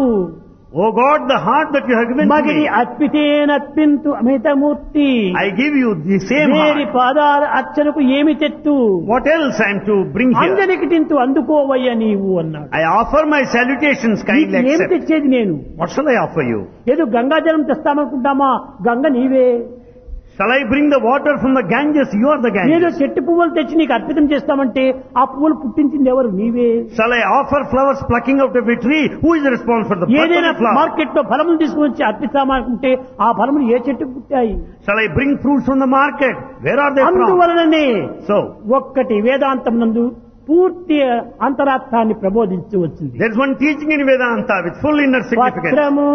Oh God, the heart that you have given to మగిరి me, అర్పితేనర్పింతు అమితమూర్తి I give you the same Mary heart. పాదాల అర్చనకు ఏమి తెత్తు What else I am to bring here? అందరికి తింటూ అందుకోవయ్య నీవు అన్నాడు I offer my salutations, kindly నీకు ఏమి accept. తెచ్చేది నేను What shall I offer you? ఏదో గంగాజలం తెస్తామనుకుంటామా గంగ నీవే Shall I bring the water from the Ganges? You are the ఏదో Ganges. చెట్టు పువ్వులు తెచ్చి నీకు అర్పితం చేస్తామంటే ఆ పువ్వులు పుట్టించింది ఎవరు నీవే Shall I offer flowers plucking out of a tree? Who is responsible for the birth of ఏదైనా the flower? మార్కెట్ లో ఫలములు తీసుకుని వచ్చి అర్పిస్తామనుకుంటే ఆ ఫలములు ఏ చెట్టుకు పుట్టాయి Shall I bring fruits from the market? Where are they from? అందువలననే So, ఒక్కటి వేదాంతం నందు పూర్తి అంతరార్థాన్ని ప్రబోధించి వచ్చింది there is one teaching in Vedanta with full inner significance. పత్రము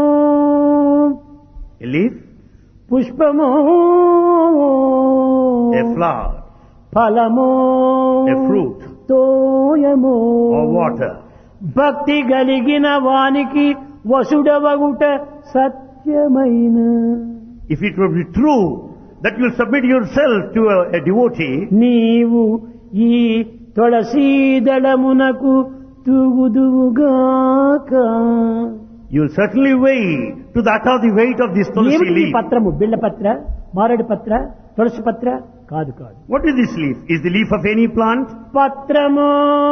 A leaf, పుష్పము a flower, ఫలము a fruit, తోయము or water. భక్తి కలిగిన వానికి వసుడవగుట సత్యమైన If it would be true that you submit yourself to a, a devotee, నీవు ఈ తులసీదళమునకు తూగుదువుగాక you will certainly weigh to that of the weight of this tulsi ఏమిటి ఈ leaf. పత్రము బిళ్ళ పత్ర మారడి పత్ర తులసి పత్ర కాదు కాదు What is this leaf? Is the leaf of any plant? పత్రము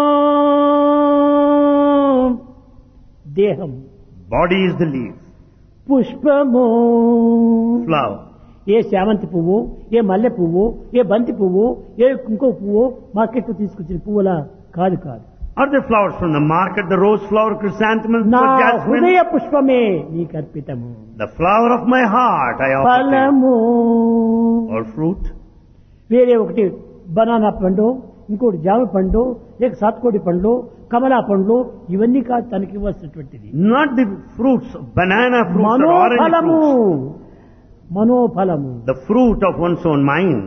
దేహం Body is the leaf. పుష్పము Flower. ఏ శామంతి పువ్వు ఏ మల్లె పువ్వు ఏ బంతి పువ్వు ఏ ఇంకో పువ్వు మార్కెట్ తీసుకొచ్చిన పువ్వుల కాదు కాదు Are the flowers from the market, the rose flower, chrysanthemum, నా or jasmine? హృదయ పుష్పమే నీకు అర్పితము The flower of my heart I offer to you. ఫలము Or fruit. వేరే ఒకటి బనానా పండు ఇంకోటి జామ పండు లేక సాత్కోడి పండ్లు కమలా పండ్లు ఇవన్నీ కాదు తనకి ఇవ్వాల్సినటువంటిది Not the fruits, banana fruits or orange మనోఫలము fruits. మనోఫలము The fruit of one's own mind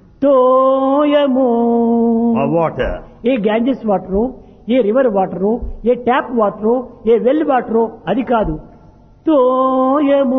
తోయము or water. A Ganges water a river water a tap water a well water అది కాదు తోయము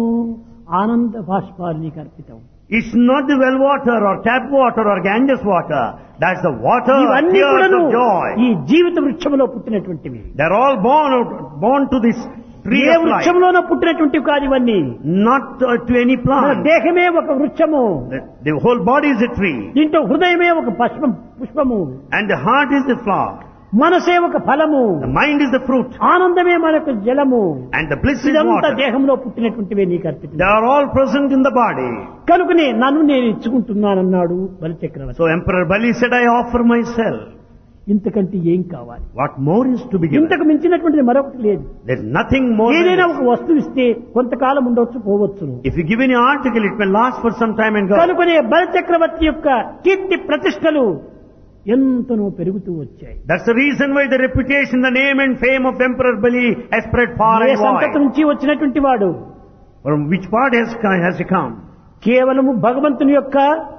ఆనంద బాష్పాలు నీకు అర్పితం It's not the well water or tap water or Ganges water. That's the water, ఇవన్నీ tears కూడాను of joy. ఈ జీవిత వృక్షంలో పుట్టినటువంటివి They're all born out, born to this tree A of life. వృక్షంలోనో పుట్టినటువంటివి కాదు ఇవన్నీ Not uh, to any మన plant. దేహమే ఒక వృక్షము The, the whole body is a tree. దీంట్లో హృదయమే ఒక పుష్పం పుష్పము And the heart is the flower. మనసే ఒక ఫలము The mind is the fruit. ఆనందమే మనకు జలము And the bliss is ఇదంతా water. దేహంలో పుట్టినటువంటివే నీకు అర్పితం They are all present in the body. కనుకనే నన్ను నేను ఇచ్చుకుంటున్నానన్నాడు బలిచక్రవర్తి So Emperor Bali said, I offer myself. ఇంతకంటే ఏం కావాలి What more is to be given? ఇంతకు మించినటువంటిది మరొకటి లేదు There's nothing more than ఏదైనా this. ఒక వస్తువు ఇస్తే కొంతకాలం ఉండొచ్చు పోవచ్చును If you give any article, it may last for some time and go. కనుకనే బలిచక్రవర్తి యొక్క కీర్తి ప్రతిష్టలు ఎంతనో పెరుగుతూ వచ్చాయి That's the reason why the reputation, the name and fame of Emperor Bali has spread far A and సంతతి wide. నుంచి వచ్చినటువంటి వాడు From which part has, has he come? కేవలము భగవంతుని యొక్క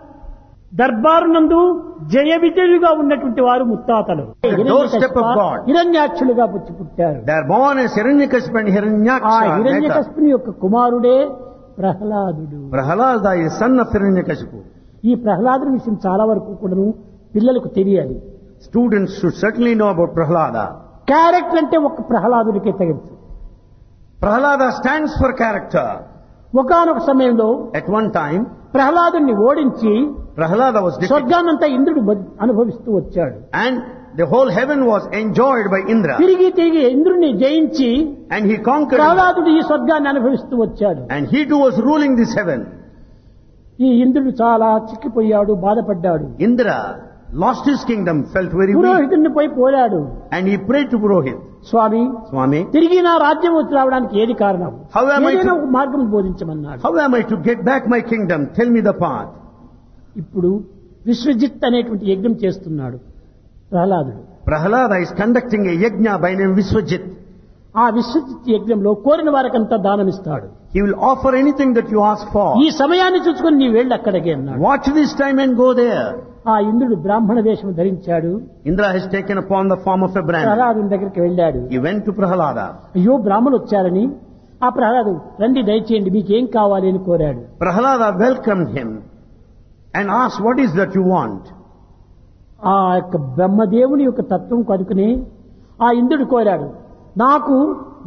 దర్బారు నందు జయ విజయులుగా ఉన్నటువంటి వారు ముత్తాతలు The doorstep of God. హిరణ్యాక్షులుగా పుట్టి పుట్టారు They are born as Hiranyakashipu and ఆ Hiranyaksha. later. హిరణ్యకశిపుని యొక్క కుమారుడే ప్రహ్లాదుడు Prahalada is son of Hiranyakashipu. ఈ ప్రహ్లాదుని విషయం చాలా వరకు కూడాను పిల్లలకు తెలియాలి Students should certainly know about Prahalada. Character అంటే ఒక ప్రహ్లాదుడికే తగచ్చు Prahalada stands for character. ఒకనొక సమయంలో At one time, ప్రహ్లాదుని ఓడించి Prahalada was defeated. స్వర్గాన్నంతా ఇంద్రుడు బ- అనుభవిస్తూ వచ్చాడు And the whole heaven was enjoyed by Indra. తిరిగి తిరిగి ఇంద్రుడిని జయించి And he conquered. Indra. ప్రహ్లాదుడు ఈ స్వర్గాన్ని అనుభవిస్తూ వచ్చాడు And he too was ruling this heaven. ఈ ఇంద్రుడు చాలా చిక్కిపోయాడు బాధపడ్డాడు Indra lost his kingdom, felt very weak. పురోహితుడిని పోయి పోరాడు And he prayed to Purohit. Swamy Swami, తిరిగి నా రాజ్యం వచ్చి రావడానికి ఏది కారణం How am I ఏదైనా to- ఒక మార్గం బోధించమన్నాడు how am I to get back my kingdom? Tell me the path. ఇప్పుడు విశ్వజిత్ అనేటువంటి యజ్ఞం చేస్తున్నాడు ప్రహ్లాదుడు Prahalada is conducting a yajna by name Viswajit. ఆ విశ్వజిత్ యజ్ఞంలో కోరిన వారికంతా దానమిస్తాడు He will offer anything that you ask for. ఈ సమయాన్ని చూసుకొని నీ వెళ్ళి అక్కడికి అన్నాడు Watch this time and go there. ఆ ఇంద్రుడు బ్రాహ్మణ వేషం ధరించాడు Indra has taken upon the form of a Brahmin. ప్రహ్లాదుని దగ్గరికి వెళ్ళాడు He went to Prahalada. అయ్యో బ్రాహ్మణులు వచ్చారని ఆ ప్రహ్లాదు రండి దయచేయండి మీకేం కావాలి అని కోరాడు Prahalada welcomed him and asked, What is that you want? ఆ యొక్క బ్రహ్మదేవుని యొక్క తత్వం కనుకుని ఆ ఇంద్రుడు కోరాడు నాకు